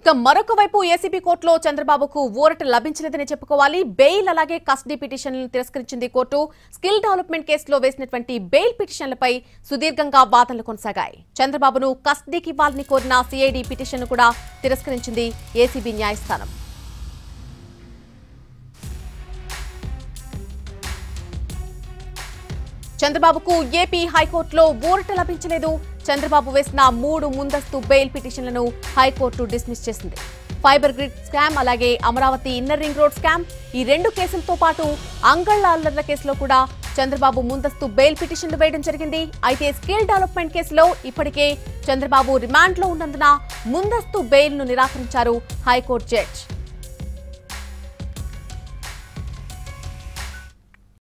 ఇక మరొక వైపు ఏసీబీ కోర్టులో చంద్రబాబుకు ఊరట లభించలేదని చెప్పుకోవాలి బెయిల్ అలాగే కస్టడీ పిటిషన్లను తిరస్కరించింది కోర్టు స్కిల్ డెవలప్మెంట్ కేసులో వేసినటువంటి బెయిల్ పిటిషన్లపై సుదీర్ఘంగా వాదనలు కొనసాగాయి చంద్రబాబును కస్టడీకి ఇవ్వాలని కోరిన సిఐడి పిటిషన్ను కూడా తిరస్కరించింది ఏసీబీ న్యాయస్థానం చంద్రబాబుకు ఏపీ హైకోర్టులో ఊరట లభించలేదు చంద్రబాబు వేసిన మూడు ముందస్తు బెయిల్ పిటిషన్లను హైకోర్టు డిస్మిస్ చేసింది ఫైబర్ గ్రిడ్ స్కామ్ అలాగే Amaravati inner ring road scam ఈ రెండు కేసులతో పాటు అంగళ్ళ అల్లర్ల కేసులో కూడా చంద్రబాబు ముందస్తు బెయిల్ పిటిషన్లు వేయడం జరిగింది అయితే స్కిల్ డెవలప్మెంట్ కేసులో ఇప్పటికే చంద్రబాబు రిమాండ్లో ఉన్నందున ముందస్తు బెయిల్ను నిరాకరించారు హైకోర్టు జడ్జి